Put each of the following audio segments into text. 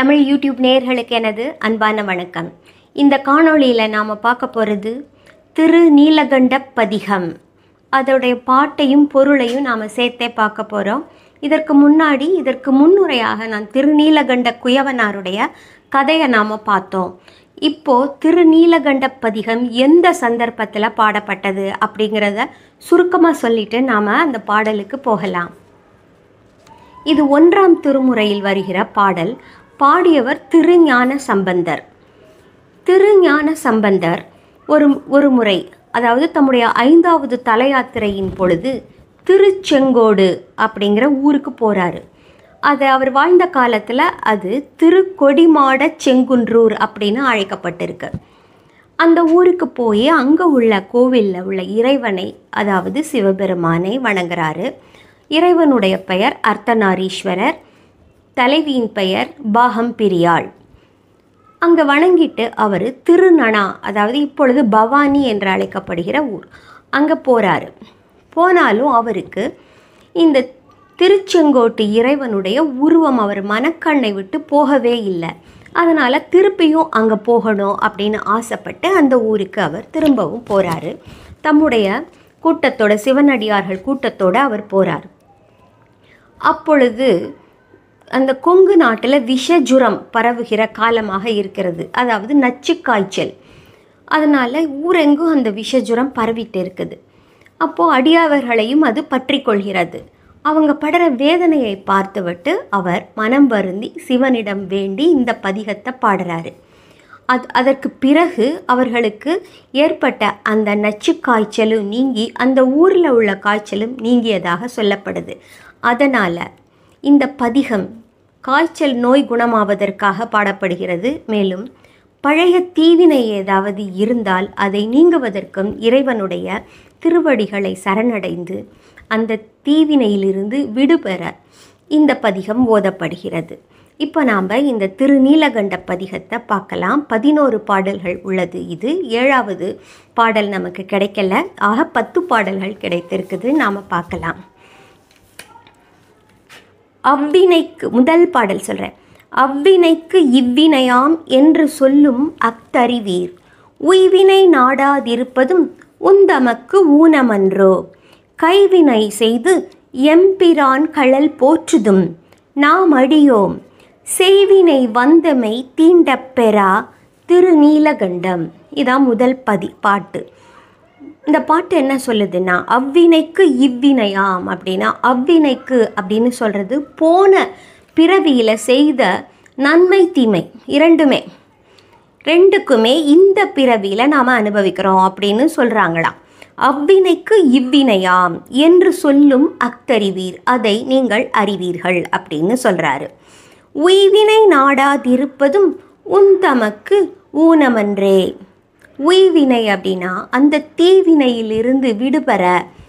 Tamil YouTube நேயர்களுக்கு எனது அன்பான வணக்கம் இந்த காணொளியில் நாம் பார்க்க போகிறது திரு நீலகண்ட பதிகம் அதோடைய பாட்டையும் பொருளையும் நாம் சேர்த்தே பார்க்க போகிறோம் இதற்கு முன்னாடி இதற்கு முன்னுரையாக நான் திருநீலகண்ட குயவனாருடைய கதையை நாம் பார்த்தோம் இப்போ திருநீலகண்ட பதிகம் எந்த சந்தர்ப்பத்தில் பாடப்பட்டது அப்படிங்கிறத சுருக்கமாக சொல்லிட்டு நாம் அந்த பாடலுக்கு போகலாம் இது ஒன்றாம் திருமுறையில் வருகிற பாடல் பாடியவர் திருஞான சம்பந்தர் திருஞான சம்பந்தர் ஒரு ஒரு முறை அதாவது தம்முடைய ஐந்தாவது தலையாத்திரையின் பொழுது திருச்செங்கோடு அப்படிங்கிற ஊருக்கு போகிறாரு அது அவர் வாழ்ந்த காலத்தில் அது திருக்கொடிமாட செங்குன்றூர் அப்படின்னு அழைக்கப்பட்டிருக்கு அந்த ஊருக்கு போய் அங்கே உள்ள கோவிலில் உள்ள இறைவனை அதாவது சிவபெருமானை வணங்குறாரு இறைவனுடைய பெயர் அர்த்தநாரீஸ்வரர் தலைவியின் பெயர் பாகம் பிரியாள் அங்கே வணங்கிட்டு அவர் திருநனா அதாவது இப்பொழுது பவானி என்று அழைக்கப்படுகிற ஊர் அங்கே போகிறாரு போனாலும் அவருக்கு இந்த திருச்செங்கோட்டு இறைவனுடைய உருவம் அவர் மனக்கண்ணை விட்டு போகவே இல்லை அதனால் திருப்பியும் அங்கே போகணும் அப்படின்னு ஆசைப்பட்டு அந்த ஊருக்கு அவர் திரும்பவும் போகிறாரு தம்முடைய கூட்டத்தோட சிவனடியார்கள் கூட்டத்தோடு அவர் போகிறார் அப்பொழுது அந்த கொங்கு நாட்டில் விஷஜுரம் பரவுகிற காலமாக இருக்கிறது அதாவது நச்சு காய்ச்சல் அதனால் ஊரெங்கும் அந்த விஷஜுரம் பரவிட்டு இருக்குது அப்போது அடியாவர்களையும் அது பற்றி கொள்கிறது அவங்க படுற வேதனையை பார்த்துவிட்டு அவர் மனம் வருந்தி சிவனிடம் வேண்டி இந்த பதிகத்தை பாடுறாரு அது அதற்கு பிறகு அவர்களுக்கு ஏற்பட்ட அந்த நச்சு காய்ச்சலும் நீங்கி அந்த ஊரில் உள்ள காய்ச்சலும் நீங்கியதாக சொல்லப்படுது அதனால் இந்த பதிகம் காய்ச்சல் நோய் குணமாவதற்காக பாடப்படுகிறது மேலும் பழைய தீவினை ஏதாவது இருந்தால் அதை நீங்குவதற்கும் இறைவனுடைய திருவடிகளை சரணடைந்து அந்த தீவினையிலிருந்து விடுபெற இந்த பதிகம் ஓதப்படுகிறது இப்போ நாம் இந்த திருநீலகண்ட பதிகத்தை பார்க்கலாம் பதினோரு பாடல்கள் உள்ளது இது ஏழாவது பாடல் நமக்கு கிடைக்கல ஆக பத்து பாடல்கள் கிடைத்திருக்குது நாம் பார்க்கலாம் அவ்வினைக்கு முதல் பாடல் சொல்கிறேன் அவ்வினைக்கு இவ்வினையாம் என்று சொல்லும் அக்தறிவீர் உய்வினை நாடாதிருப்பதும் உந்தமக்கு ஊனமன்றோ கைவினை செய்து எம்பிரான் கழல் போற்றுதும் நாம் அடியோம் செய்வினை வந்தமை தீண்டப் பெறா திருநீலகண்டம் இதான் முதல் பதி பாட்டு இந்த பாட்டு என்ன சொல்லுதுன்னா அவ்வினைக்கு இவ்வினையாம் அப்படின்னா அவ்வினைக்கு அப்படின்னு சொல்கிறது போன பிறவியில் செய்த நன்மை தீமை இரண்டுமே ரெண்டுக்குமே இந்த பிறவியில் நாம் அனுபவிக்கிறோம் அப்படின்னு சொல்கிறாங்களாம் அவ்வினைக்கு இவ்வினையாம் என்று சொல்லும் அக்தறிவீர் அதை நீங்கள் அறிவீர்கள் அப்படின்னு சொல்கிறாரு உய்வினை நாடாதிருப்பதும் உன் தமக்கு ஊனமன்றே உய்வினை அப்படின்னா அந்த தீவினையிலிருந்து விடுபெற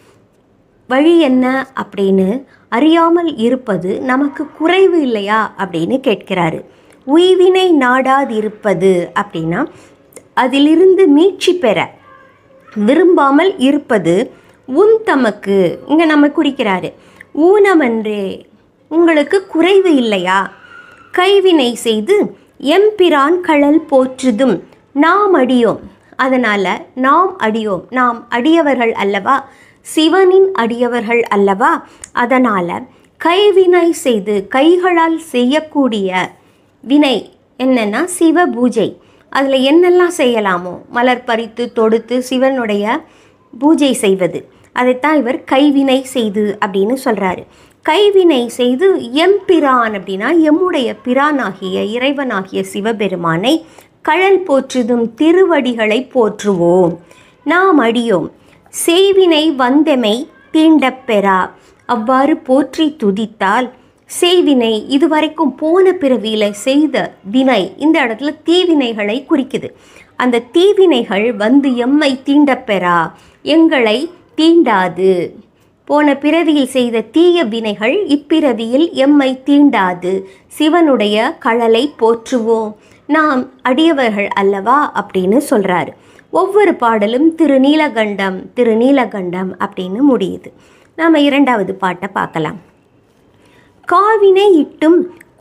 வழி என்ன அப்படின்னு அறியாமல் இருப்பது நமக்கு குறைவு இல்லையா அப்படின்னு கேட்கிறாரு உய்வினை நாடாதிருப்பது அப்படின்னா அதிலிருந்து மீட்சி பெற விரும்பாமல் இருப்பது உன் தமக்கு இங்கே நம்ம குறிக்கிறாரு ஊனமன்றே உங்களுக்கு குறைவு இல்லையா கைவினை செய்து எம்பிரான் கழல் போற்றுதும் நாம் அடியோம் அதனால் நாம் அடியோம் நாம் அடியவர்கள் அல்லவா சிவனின் அடியவர்கள் அல்லவா அதனால் கைவினை செய்து கைகளால் செய்யக்கூடிய வினை என்னென்னா சிவ பூஜை அதில் என்னெல்லாம் செய்யலாமோ மலர் பறித்து தொடுத்து சிவனுடைய பூஜை செய்வது அதைத்தான் இவர் கைவினை செய்து அப்படின்னு சொல்கிறாரு கைவினை செய்து எம்பிரான் அப்படின்னா எம்முடைய பிரானாகிய இறைவனாகிய சிவபெருமானை கழல் போற்றுதும் திருவடிகளை போற்றுவோம் நாம் அடியோம் செய்வினை வந்தமை தீண்டப்பெறா அவ்வாறு போற்றி துதித்தால் செய்வினை இதுவரைக்கும் போன பிறவியில் செய்த வினை இந்த இடத்துல தீவினைகளை குறிக்குது அந்த தீவினைகள் வந்து எம்மை தீண்டப்பெறா எங்களை தீண்டாது போன பிறவியில் செய்த தீய வினைகள் இப்பிறவியில் எம்மை தீண்டாது சிவனுடைய கழலை போற்றுவோம் நாம் அடியவர்கள் அல்லவா அப்படின்னு சொல்கிறாரு ஒவ்வொரு பாடலும் திருநீலகண்டம் திருநீலகண்டம் அப்படின்னு முடியுது நாம் இரண்டாவது பாட்டை பார்க்கலாம் காவினை இட்டும்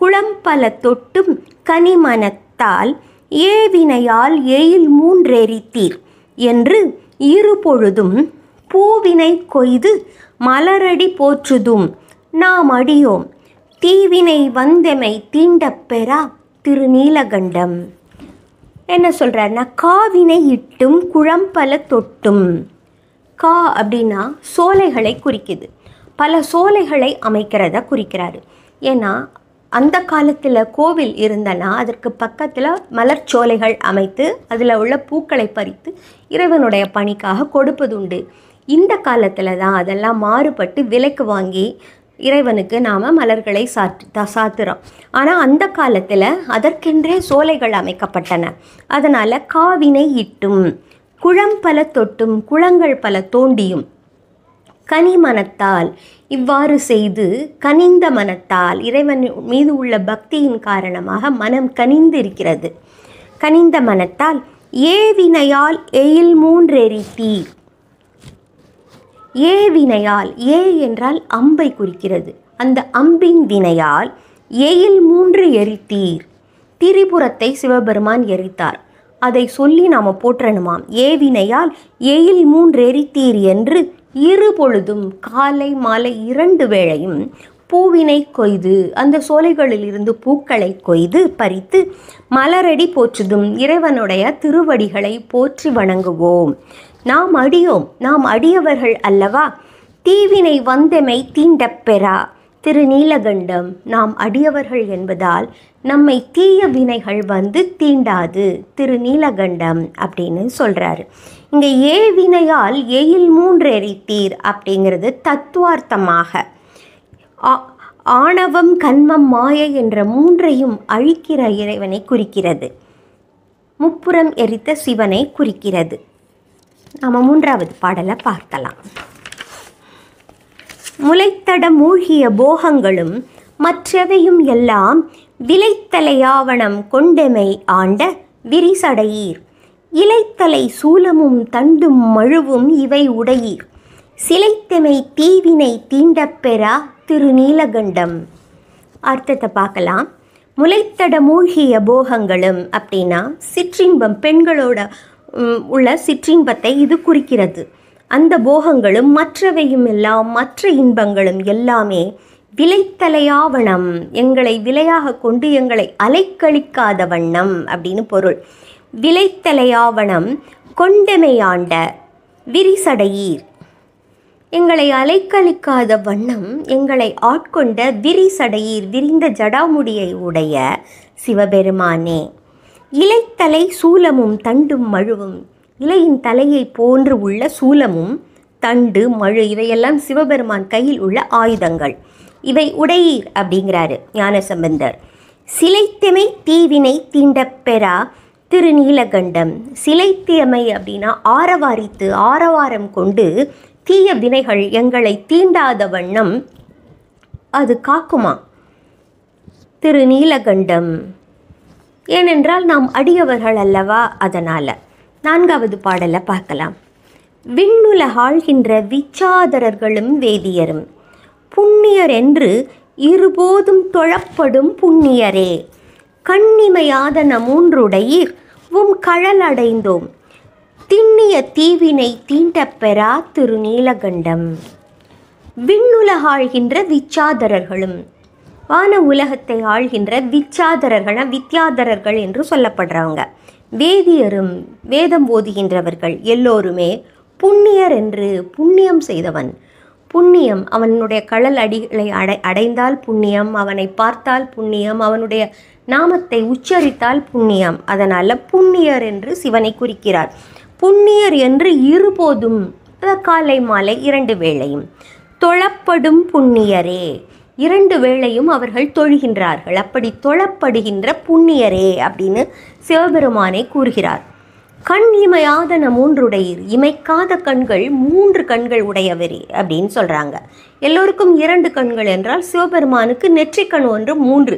குளம்பல தொட்டும் கனிமனத்தால் ஏவினையால் எயில் மூன்றெரித்தீர் என்று இருபொழுதும் பூவினை கொய்து மலரடி போற்றுதும் நாம் அடியோம் தீவினை வந்தெமை தீண்டப் பெறா திருநீலகண்டம் என்ன சொல்கிறாருன்னா காவினை இட்டும் குழம்பல தொட்டும் கா அப்படின்னா சோலைகளை குறிக்குது பல சோலைகளை அமைக்கிறத குறிக்கிறாரு ஏன்னா அந்த காலத்தில் கோவில் இருந்தனா அதற்கு பக்கத்தில் மலர் சோலைகள் அமைத்து அதில் உள்ள பூக்களை பறித்து இறைவனுடைய பணிக்காக கொடுப்பதுண்டு இந்த காலத்தில் தான் அதெல்லாம் மாறுபட்டு விலைக்கு வாங்கி இறைவனுக்கு நாம் மலர்களை சாத்து த- சாத்துறோம் ஆனால் அந்த காலத்தில் அதற்கென்றே சோலைகள் அமைக்கப்பட்டன அதனால் காவினை இட்டும் குளம் பல தொட்டும் குளங்கள் பல தோண்டியும் கனி மனத்தால் இவ்வாறு செய்து கனிந்த மனத்தால் இறைவன் மீது உள்ள பக்தியின் காரணமாக மனம் கனிந்து இருக்கிறது கனிந்த மனத்தால் ஏவினையால் எயில் மூன்றெரித்தீர் ஏ வினையால் ஏ என்றால் அம்பை குறிக்கிறது அந்த அம்பின் வினையால் ஏயில் மூன்று எரித்தீர் திரிபுரத்தை சிவபெருமான் எரித்தார் அதை சொல்லி நாம் போற்றணுமாம் ஏ வினையால் ஏயில் மூன்று எரித்தீர் என்று இரு பொழுதும் காலை மாலை இரண்டு வேளையும் பூவினை கொய்து அந்த சோலைகளில் இருந்து பூக்களை கொய்து பறித்து மலரடி போற்றுதும் இறைவனுடைய திருவடிகளை போற்றி வணங்குவோம் நாம் அடியோம் நாம் அடியவர்கள் அல்லவா தீவினை வந்தமை தீண்டப் பெறா திருநீலகண்டம் நாம் அடியவர்கள் என்பதால் நம்மை தீய வினைகள் வந்து தீண்டாது திருநீலகண்டம் அப்படின்னு சொல்கிறாரு இங்கே ஏ வினையால் எயில் மூன்று எரித்தீர் அப்படிங்கிறது தத்துவார்த்தமாக ஆ- ஆணவம் கண்மம் மாயை என்ற மூன்றையும் அழிக்கிற இறைவனை குறிக்கிறது முப்புறம் எரித்த சிவனை குறிக்கிறது நாம் மூன்றாவது பாடலை பார்க்கலாம் முளைத்தட மூழ்கிய போகங்களும் மற்றவையும் எல்லாம் விளைத்தலையாவணம் கொண்டெமை ஆண்ட விரிசடையீர் இலைத்தலை சூலமும் தண்டும் மழுவும் இவை உடையீர் சிலைத்தெமை தீவினை தீண்டப் பெறா திருநீலகண்டம் அர்த்தத்தை பார்க்கலாம் முளைத்தட மூழ்கிய போகங்களும் அப்படின்னா சிற்றின்பம் பெண்களோட ம், உள்ள சிற்றின்பத்தை இது குறிக்கிறது அந்த போகங்களும் மற்றவையும் எல்லாம் மற்ற இன்பங்களும் எல்லாமே விலைத்தலையாவணம் எங்களை விலையாக கொண்டு எங்களை அலைக்கழிக்காத வண்ணம் அப்படின்னு பொருள் விலைத்தலையாவணம் கொண்டமையாண்ட விரிசடையீர் எங்களை அலைக்கழிக்காத வண்ணம் எங்களை ஆட்கொண்ட விரிசடையீர் விரிந்த ஜடாமுடியை உடைய சிவபெருமானே இலைத்தலை சூலமும் தண்டும் மழுவும் இலையின் தலையை போன்று உள்ள சூலமும் தண்டு மழு இவையெல்லாம் சிவபெருமான் கையில் உள்ள ஆயுதங்கள் இவை உடையீர் அப்படிங்கிறாரு ஞானசம்பந்தர் சிலைத்தமை தீவினை தீண்டப் பெறா திருநீலகண்டம் சிலைத்தியமை அப்படின்னா ஆரவாரித்து ஆரவாரம் கொண்டு தீய வினைகள் எங்களை தீண்டாத வண்ணம் அது காக்குமா திருநீலகண்டம் ஏனென்றால் நாம் அடியவர்கள் அல்லவா அதனால் நான்காவது பாடலை பார்க்கலாம் விண்ணுலகாழ்கின்ற விச்சாதரர்களும் வேதியரும் புண்ணியர் என்று இருபோதும் தொழப்படும் புண்ணியரே கண்ணிமையாதன மூன்றுடையீர் உம் கழல் அடைந்தோம் திண்ணிய தீவினை தீண்டப் பெறா திருநீலகண்டம் விண்ணுலகாழ்கின்ற விச்சாதரர்களும் வான உலகத்தை ஆள்கின்ற விச்சாதரர்கள் வித்யாதரர்கள் என்று சொல்லப்படுறவங்க வேதியரும் வேதம் ஓதுகின்றவர்கள் எல்லோருமே புண்ணியர் என்று புண்ணியம் செய்தவன் புண்ணியம் அவனுடைய கடல் அடிகளை அடை அடைந்தால் புண்ணியம் அவனை பார்த்தால் புண்ணியம் அவனுடைய நாமத்தை உச்சரித்தால் புண்ணியம் அதனால் புண்ணியர் என்று சிவனை குறிக்கிறார் புண்ணியர் என்று இருபோதும் அதாவது காலை மாலை இரண்டு வேளையும் தொழப்படும் புண்ணியரே இரண்டு வேளையும் அவர்கள் தொழுகின்றார்கள் அப்படி தொழப்படுகின்ற புண்ணியரே அப்படின்னு சிவபெருமானை கூறுகிறார் கண் இமையாதன மூன்றுடையீர் இமைக்காத கண்கள் மூன்று கண்கள் உடையவரே அப்படின்னு சொல்கிறாங்க எல்லோருக்கும் இரண்டு கண்கள் என்றால் சிவபெருமானுக்கு நெற்றிக்கண் ஒன்று மூன்று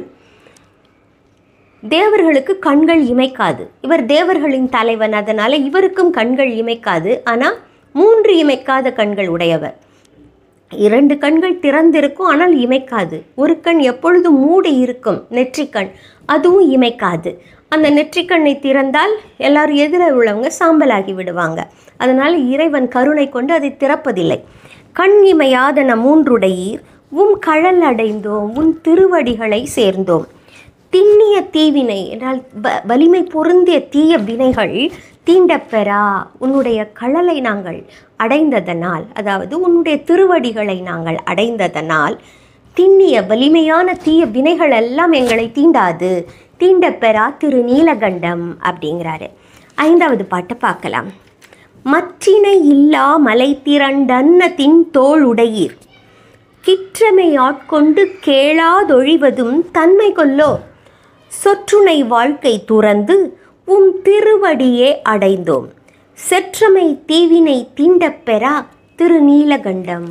தேவர்களுக்கு கண்கள் இமைக்காது இவர் தேவர்களின் தலைவன் அதனால் இவருக்கும் கண்கள் இமைக்காது ஆனால் மூன்று இமைக்காத கண்கள் உடையவர் இரண்டு கண்கள் திறந்திருக்கும் ஆனால் இமைக்காது ஒரு கண் எப்பொழுதும் மூடி இருக்கும் நெற்றிக்கண் அதுவும் இமைக்காது அந்த நெற்றிக்கண்ணை திறந்தால் எல்லாரும் எதிர உள்ளவங்க சாம்பலாகி விடுவாங்க அதனால் இறைவன் கருணை கொண்டு அதை திறப்பதில்லை கண் இமையாதன மூன்றுடையீர் உம் கழல் அடைந்தோம் உன் திருவடிகளை சேர்ந்தோம் திண்ணிய தீவினை என்றால் வ- வலிமை பொருந்திய தீய வினைகள் தீண்டப்பெறா உன்னுடைய கழலை நாங்கள் அடைந்ததனால் அதாவது உன்னுடைய திருவடிகளை நாங்கள் அடைந்ததனால் திண்ணிய வலிமையான தீய வினைகள் எல்லாம் எங்களை தீண்டாது தீண்டப்பெறா திரு நீலகண்டம் அப்படிங்கிறாரு ஐந்தாவது பாட்டை பார்க்கலாம் மற்றினை இல்லா மலை திரண்டன்ன தின் தோள் உடையீர் கிற்றமை ஆட்கொண்டு கேளாதொழிவதும் தன்மை கொல்லோ சொற்றுனை வாழ்க்கை துறந்து உம் திருவடியே அடைந்தோம் செற்றமை தீவினை தீண்டப்பெறா திருநீலகண்டம்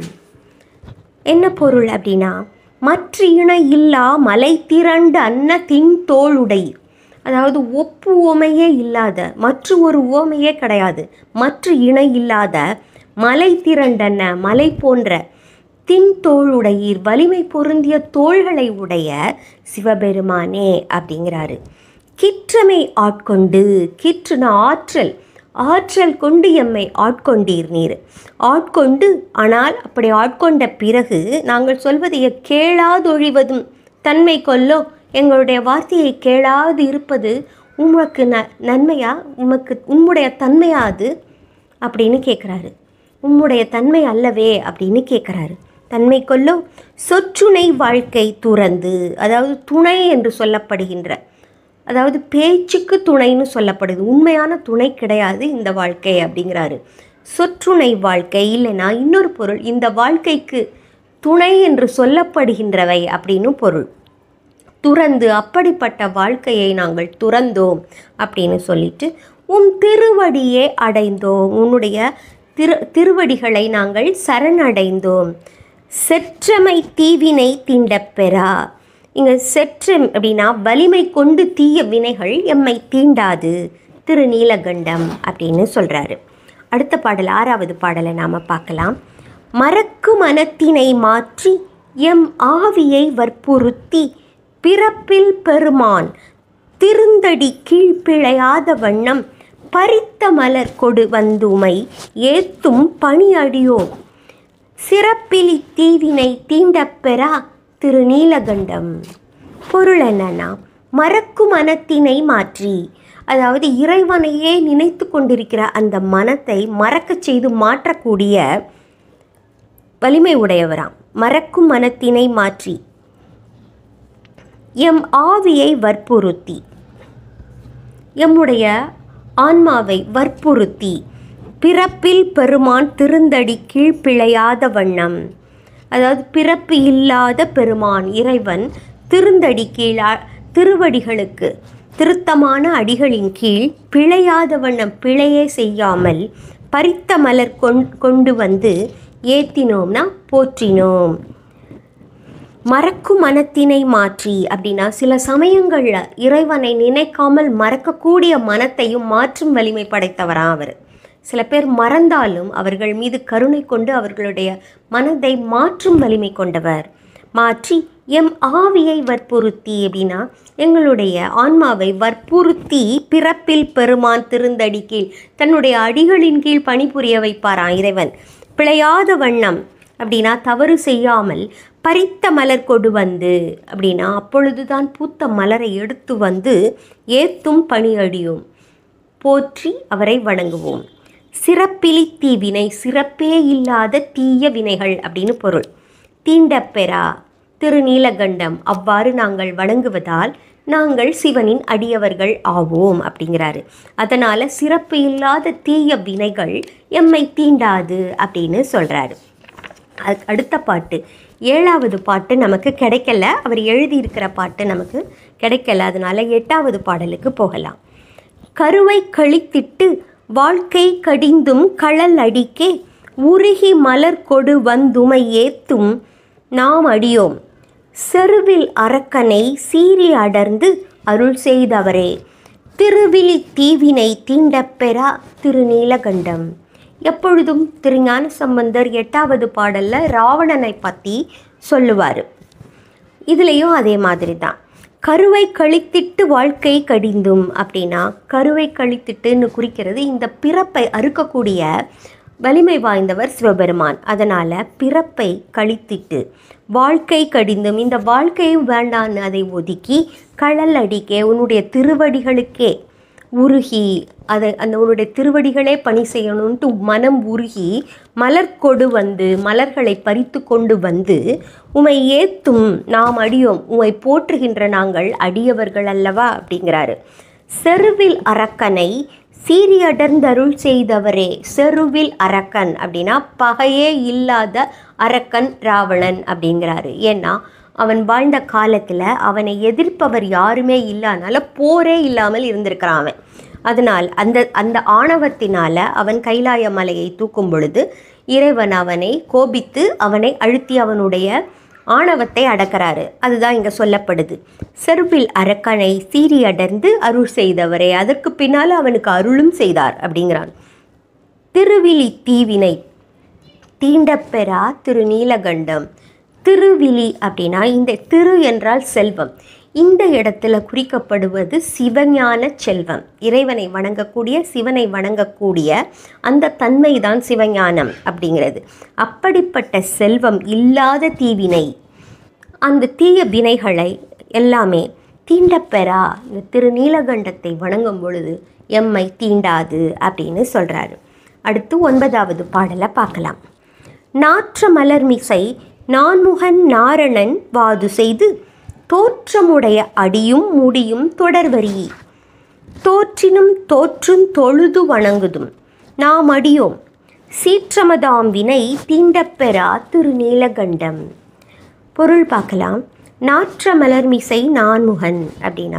என்ன பொருள் அப்படின்னா மற்ற இணை இல்லா மலை திரண்டு அன்ன தின் தோளுடை அதாவது ஒப்பு உவமையே இல்லாத மற்ற ஒரு உவமையே கிடையாது மற்ற இணை இல்லாத மலை திரண்டன மலை போன்ற தின் தோளுடையீர் வலிமை பொருந்திய தோள்களை உடைய சிவபெருமானே அப்படிங்கிறாரு கிற்றமை ஆட்கொண்டு கிற்றுன ஆற்றல் ஆற்றல் கொண்டு எம்மை ஆட்கொண்டீர் நீர் ஆட்கொண்டு ஆனால் அப்படி ஆட்கொண்ட பிறகு நாங்கள் சொல்வதை கேளாதொழிவதும் தன்மை கொல்லோ எங்களுடைய வார்த்தையை கேளாது இருப்பது உமக்கு ந நன்மையா உமக்கு உம்முடைய தன்மையா அது அப்படின்னு கேட்குறாரு உம்முடைய தன்மை அல்லவே அப்படின்னு கேட்குறாரு தன்மை கொல்லோ சொற்றுணை வாழ்க்கை துறந்து அதாவது துணை என்று சொல்லப்படுகின்ற அதாவது பேச்சுக்கு துணைன்னு சொல்லப்படுது உண்மையான துணை கிடையாது இந்த வாழ்க்கை அப்படிங்கிறாரு சொற்றுணை வாழ்க்கை இல்லைன்னா இன்னொரு பொருள் இந்த வாழ்க்கைக்கு துணை என்று சொல்லப்படுகின்றவை அப்படின்னு பொருள் துறந்து அப்படிப்பட்ட வாழ்க்கையை நாங்கள் துறந்தோம் அப்படின்னு சொல்லிட்டு உன் திருவடியே அடைந்தோம் உன்னுடைய திரு திருவடிகளை நாங்கள் சரணடைந்தோம் செற்றமை தீவினை தீண்டப்பெறா இங்கே செற்றம் அப்படின்னா வலிமை கொண்டு தீய வினைகள் எம்மை தீண்டாது திருநீலகண்டம் அப்படின்னு சொல்கிறாரு அடுத்த பாடல் ஆறாவது பாடலை நாம் பார்க்கலாம் மறக்கு மனத்தினை மாற்றி எம் ஆவியை வற்புறுத்தி பிறப்பில் பெருமான் திருந்தடி கீழ்ப்பிழையாத வண்ணம் பறித்த மலர் கொடு வந்துமை ஏத்தும் பணியடியோம் சிறப்பிலி தீவினை தீண்டப்பெறா திருநீலகண்டம் பொருள் என்னன்னா மறக்கும் மனத்தினை மாற்றி அதாவது இறைவனையே நினைத்து கொண்டிருக்கிற அந்த மனத்தை மறக்கச் செய்து மாற்றக்கூடிய வலிமை உடையவராம் மறக்கும் மனத்தினை மாற்றி எம் ஆவியை வற்புறுத்தி எம்முடைய ஆன்மாவை வற்புறுத்தி பிறப்பில் பெருமான் திருந்தடி கீழ்ப்பிழையாத வண்ணம் அதாவது பிறப்பு இல்லாத பெருமான் இறைவன் திருந்தடி கீழா திருவடிகளுக்கு திருத்தமான அடிகளின் கீழ் பிழையாத வண்ணம் பிழையே செய்யாமல் பறித்த மலர் கொண் கொண்டு வந்து ஏத்தினோம்னா போற்றினோம் மறக்கும் மனத்தினை மாற்றி அப்படின்னா சில சமயங்களில் இறைவனை நினைக்காமல் மறக்கக்கூடிய மனத்தையும் மாற்றும் வலிமை படைத்தவரா அவர் சில பேர் மறந்தாலும் அவர்கள் மீது கருணை கொண்டு அவர்களுடைய மனதை மாற்றும் வலிமை கொண்டவர் மாற்றி எம் ஆவியை வற்புறுத்தி அப்படின்னா எங்களுடைய ஆன்மாவை வற்புறுத்தி பிறப்பில் பெருமான் திருந்தடி கீழ் தன்னுடைய அடிகளின் கீழ் பணிபுரிய வைப்பாராம் இறைவன் பிழையாத வண்ணம் அப்படின்னா தவறு செய்யாமல் பறித்த மலர் கொடு வந்து அப்படின்னா அப்பொழுதுதான் பூத்த மலரை எடுத்து வந்து ஏத்தும் பணியடியும் போற்றி அவரை வணங்குவோம் சிறப்பிலி தீவினை சிறப்பே இல்லாத தீய வினைகள் அப்படின்னு பொருள் தீண்டப்பெறா திருநீலகண்டம் அவ்வாறு நாங்கள் வணங்குவதால் நாங்கள் சிவனின் அடியவர்கள் ஆவோம் அப்படிங்கிறாரு அதனால் சிறப்பு இல்லாத தீய வினைகள் எம்மை தீண்டாது அப்படின்னு சொல்கிறாரு அதுக்கு அடுத்த பாட்டு ஏழாவது பாட்டு நமக்கு கிடைக்கல அவர் எழுதியிருக்கிற பாட்டு நமக்கு கிடைக்கல அதனால எட்டாவது பாடலுக்கு போகலாம் கருவை கழித்திட்டு வாழ்க்கை கடிந்தும் கழல் அடிக்கே உருகி மலர் கொடு வந்துமை ஏத்தும் நாம் அடியோம் செருவில் அரக்கனை சீறி அடர்ந்து அருள் செய்தவரே திருவிழி தீவினை தீண்டப்பெறா திருநீலகண்டம் எப்பொழுதும் திருஞான சம்பந்தர் எட்டாவது பாடல்ல ராவணனை பற்றி சொல்லுவார் இதுலேயும் அதே மாதிரி தான் கருவை கழித்திட்டு வாழ்க்கை கடிந்தும் அப்படின்னா கருவை கழித்திட்டுன்னு குறிக்கிறது இந்த பிறப்பை அறுக்கக்கூடிய வலிமை வாய்ந்தவர் சிவபெருமான் அதனால் பிறப்பை கழித்திட்டு வாழ்க்கை கடிந்தும் இந்த வாழ்க்கையும் வேண்டான்னு அதை ஒதுக்கி கழல் அடிக்க உன்னுடைய திருவடிகளுக்கே உருகி அதை அந்த உன்னுடைய திருவடிகளே பணி செய்யணும்ன்ட்டு மனம் உருகி மலர் கொடு வந்து மலர்களை பறித்து கொண்டு வந்து உமை ஏத்தும் நாம் அடியோம் உமை போற்றுகின்ற நாங்கள் அடியவர்கள் அல்லவா அப்படிங்கிறாரு செருவில் அரக்கனை சீறி அடர்ந்தருள் செய்தவரே செருவில் அரக்கன் அப்படின்னா பகையே இல்லாத அரக்கன் ராவணன் அப்படிங்கிறாரு ஏன்னா அவன் வாழ்ந்த காலத்தில் அவனை எதிர்ப்பவர் யாருமே இல்லாதனால போரே இல்லாமல் இருந்திருக்கிறான் அவன் அதனால் அந்த அந்த ஆணவத்தினால அவன் கைலாய மலையை தூக்கும் பொழுது இறைவன் அவனை கோபித்து அவனை அழுத்தி அவனுடைய ஆணவத்தை அடக்கிறாரு அதுதான் இங்கே சொல்லப்படுது செருவில் அரக்கனை சீறி அடர்ந்து அருள் செய்தவரே அதற்கு பின்னால் அவனுக்கு அருளும் செய்தார் அப்படிங்கிறான் திருவிழி தீவினை தீண்டப்பெறா திருநீலகண்டம் திருவிழி அப்படின்னா இந்த திரு என்றால் செல்வம் இந்த இடத்துல குறிக்கப்படுவது சிவஞான செல்வம் இறைவனை வணங்கக்கூடிய சிவனை வணங்கக்கூடிய அந்த தன்மை தான் சிவஞானம் அப்படிங்கிறது அப்படிப்பட்ட செல்வம் இல்லாத தீவினை அந்த தீய வினைகளை எல்லாமே தீண்டப்பெறா இந்த திருநீலகண்டத்தை வணங்கும் பொழுது எம்மை தீண்டாது அப்படின்னு சொல்கிறாரு அடுத்து ஒன்பதாவது பாடலை பார்க்கலாம் நாற்ற மலர்மிசை நான்முகன் நாரணன் வாது செய்து தோற்றமுடைய அடியும் முடியும் தொடர்வரி தோற்றினும் தோற்றும் தொழுது வணங்குதும் நாம் அடியோம் சீற்றமதாம் வினை தீண்டப்பெறா திருநீலகண்டம் பொருள் பார்க்கலாம் நாற்ற மலர்மிசை நான்முகன் அப்படின்னா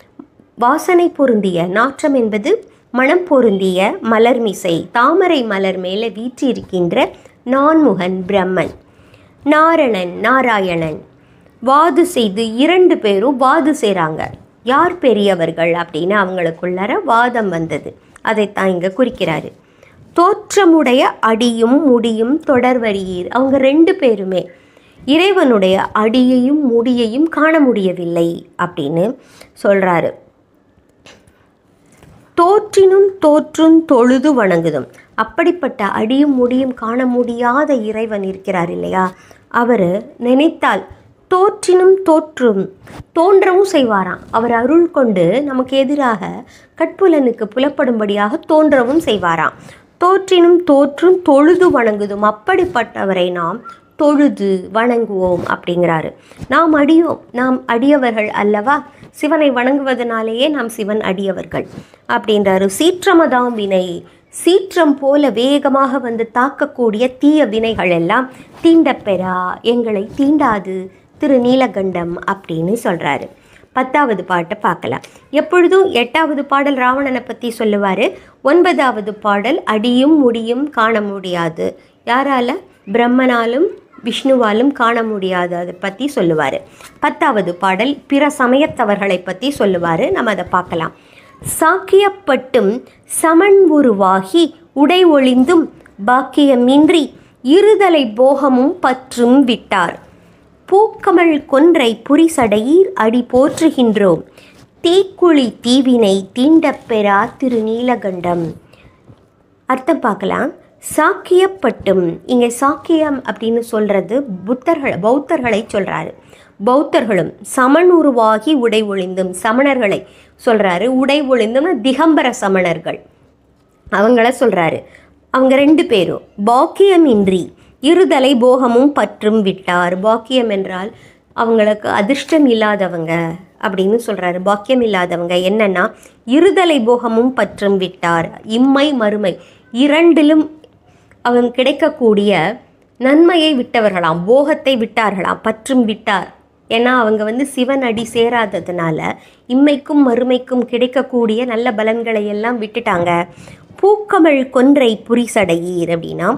வாசனை பொருந்திய நாற்றம் என்பது மனம் பொருந்திய மலர்மிசை தாமரை மலர் மேலே வீற்றிருக்கின்ற நான்முகன் பிரம்மன் நாரணன் நாராயணன் வாது செய்து இரண்டு பேரும் வாது செய்கிறாங்க யார் பெரியவர்கள் அப்படின்னு அவங்களுக்குள்ளார வாதம் வந்தது அதைத்தான் இங்கே குறிக்கிறாரு தோற்றமுடைய அடியும் முடியும் தொடர்வரியீர் அவங்க ரெண்டு பேருமே இறைவனுடைய அடியையும் முடியையும் காண முடியவில்லை அப்படின்னு சொல்கிறாரு தோற்றினும் தோற்றும் தொழுது வணங்குதும் அப்படிப்பட்ட அடியும் முடியும் காண முடியாத இறைவன் இருக்கிறார் இல்லையா அவர் நினைத்தால் தோற்றினும் தோற்றும் தோன்றவும் செய்வாராம் அவர் அருள் கொண்டு நமக்கு எதிராக கட்புலனுக்கு புலப்படும்படியாக தோன்றவும் செய்வாராம் தோற்றினும் தோற்றும் தொழுது வணங்குதும் அப்படிப்பட்டவரை நாம் தொழுது வணங்குவோம் அப்படிங்கிறாரு நாம் அடியோம் நாம் அடியவர்கள் அல்லவா சிவனை வணங்குவதனாலேயே நாம் சிவன் அடியவர்கள் அப்படின்றாரு சீற்றமதாம் வினை சீற்றம் போல வேகமாக வந்து தாக்கக்கூடிய தீய வினைகள் எல்லாம் தீண்டப்பெறா எங்களை தீண்டாது திரு நீலகண்டம் அப்படின்னு சொல்கிறாரு பத்தாவது பாட்டை பார்க்கலாம் எப்பொழுதும் எட்டாவது பாடல் ராவணனை பற்றி சொல்லுவார் ஒன்பதாவது பாடல் அடியும் முடியும் காண முடியாது யாரால பிரம்மனாலும் விஷ்ணுவாலும் காண முடியாது அதை பற்றி சொல்லுவார் பத்தாவது பாடல் பிற சமயத்தவர்களை பற்றி சொல்லுவார் நம்ம அதை பார்க்கலாம் சாக்கியப்பட்டும் சமன் உருவாகி உடை ஒளிந்தும் பாக்கியமின்றி இருதலை போகமும் பற்றும் விட்டார் பூக்கமள் கொன்றை புரிசடையீர் அடி போற்றுகின்றோம் தீக்குழி தீவினை தீண்டப்பெறா திருநீலகண்டம் அர்த்தம் பார்க்கலாம் சாக்கியப்பட்டும் இங்கே சாக்கியம் அப்படின்னு சொல்கிறது புத்தர்கள் பௌத்தர்களை சொல்கிறாரு பௌத்தர்களும் சமன் உருவாகி உடை ஒளிந்தும் சமணர்களை சொல்கிறாரு உடை ஒளிந்தும்னா திகம்பர சமணர்கள் அவங்கள சொல்கிறாரு அவங்க ரெண்டு பேரும் பாக்கியமின்றி இருதலை போகமும் பற்றும் விட்டார் பாக்கியம் என்றால் அவங்களுக்கு அதிர்ஷ்டம் இல்லாதவங்க அப்படின்னு சொல்கிறாரு பாக்கியம் இல்லாதவங்க என்னன்னா இருதலை போகமும் பற்றும் விட்டார் இம்மை மறுமை இரண்டிலும் அவங்க கிடைக்கக்கூடிய நன்மையை விட்டவர்களாம் போகத்தை விட்டார்களாம் பற்றும் விட்டார் ஏன்னா அவங்க வந்து சிவன் அடி சேராததுனால இம்மைக்கும் மறுமைக்கும் கிடைக்கக்கூடிய நல்ல பலன்களை எல்லாம் விட்டுட்டாங்க பூக்கமள் கொன்றை புரிசடையீர் அப்படின்னா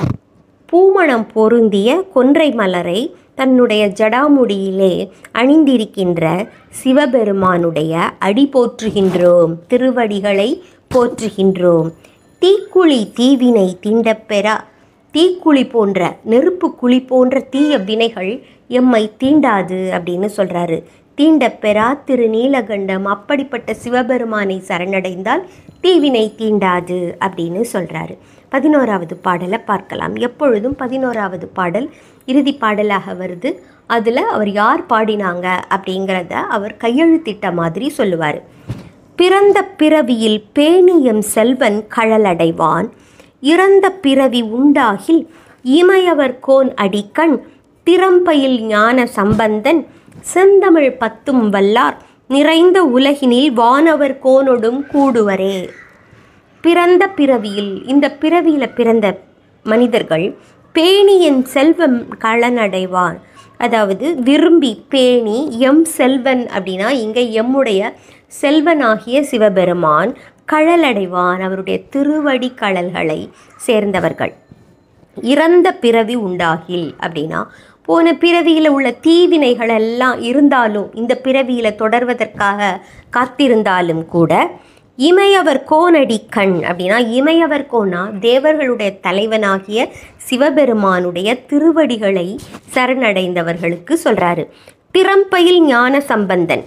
பூமணம் பொருந்திய கொன்றை மலரை தன்னுடைய ஜடாமுடியிலே அணிந்திருக்கின்ற சிவபெருமானுடைய அடி போற்றுகின்றோம் திருவடிகளை போற்றுகின்றோம் தீக்குழி தீவினை தீண்டப்பெறா தீக்குழி போன்ற நெருப்பு குழி போன்ற தீய வினைகள் எம்மை தீண்டாது அப்படின்னு சொல்றாரு தீண்டப்பெறா திரு நீலகண்டம் அப்படிப்பட்ட சிவபெருமானை சரணடைந்தால் தீவினை தீண்டாது அப்படின்னு சொல்றாரு பதினோராவது பாடலை பார்க்கலாம் எப்பொழுதும் பதினோராவது பாடல் இறுதி பாடலாக வருது அதில் அவர் யார் பாடினாங்க அப்படிங்கிறத அவர் கையெழுத்திட்ட மாதிரி சொல்லுவார் பிறந்த பிறவியில் பேணியம் செல்வன் கழலடைவான் இறந்த பிறவி உண்டாகில் இமையவர் கோன் அடிக்கண் திறம்பையில் ஞான சம்பந்தன் செந்தமிழ் பத்தும் வல்லார் நிறைந்த உலகினில் வானவர் கோனொடும் கூடுவரே பிறந்த பிறவியில் இந்த பிறவியில் பிறந்த மனிதர்கள் பேணியின் செல்வம் களனடைவான் அதாவது விரும்பி பேணி எம் செல்வன் அப்படின்னா இங்கே எம்முடைய செல்வனாகிய சிவபெருமான் கழலடைவான் அவருடைய திருவடி கழல்களை சேர்ந்தவர்கள் இறந்த பிறவி உண்டாகில் அப்படின்னா போன பிறவியில் உள்ள தீவினைகள் எல்லாம் இருந்தாலும் இந்த பிறவியில் தொடர்வதற்காக காத்திருந்தாலும் கூட இமையவர் கோனடி கண் அப்படின்னா இமையவர் கோனா தேவர்களுடைய தலைவனாகிய சிவபெருமானுடைய திருவடிகளை சரணடைந்தவர்களுக்கு சொல்றாரு திறம்பையில் ஞான சம்பந்தன்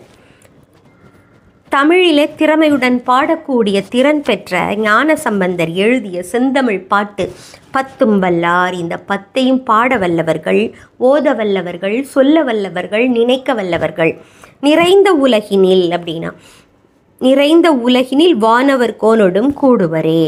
தமிழிலே திறமையுடன் பாடக்கூடிய திறன் பெற்ற ஞான சம்பந்தர் எழுதிய செந்தமிழ் பாட்டு பத்தும் வல்லார் இந்த பத்தையும் பாட வல்லவர்கள் ஓத வல்லவர்கள் சொல்ல வல்லவர்கள் நினைக்க வல்லவர்கள் நிறைந்த உலகினில் அப்படின்னா நிறைந்த உலகினில் வானவர் கோனோடும் கூடுவரே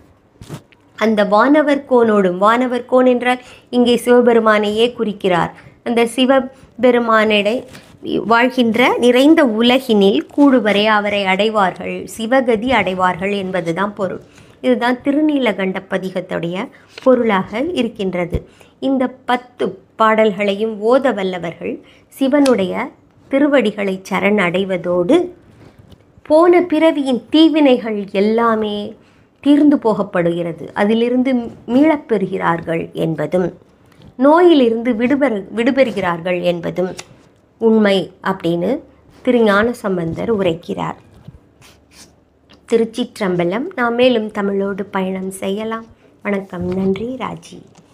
அந்த வானவர் கோனோடும் வானவர் கோன் என்றால் இங்கே சிவபெருமானையே குறிக்கிறார் அந்த சிவபெருமானிடை வாழ்கின்ற நிறைந்த உலகினில் கூடுவரே அவரை அடைவார்கள் சிவகதி அடைவார்கள் என்பதுதான் பொருள் இதுதான் திருநீலகண்ட பதிகத்துடைய பொருளாக இருக்கின்றது இந்த பத்து பாடல்களையும் ஓத வல்லவர்கள் சிவனுடைய திருவடிகளை சரண் அடைவதோடு போன பிறவியின் தீவினைகள் எல்லாமே தீர்ந்து போகப்படுகிறது அதிலிருந்து மீளப் பெறுகிறார்கள் என்பதும் நோயிலிருந்து விடுபெறு விடுபெறுகிறார்கள் என்பதும் உண்மை அப்படின்னு திருஞான சம்பந்தர் உரைக்கிறார் திருச்சிற்றம்பலம் நாம் மேலும் தமிழோடு பயணம் செய்யலாம் வணக்கம் நன்றி ராஜி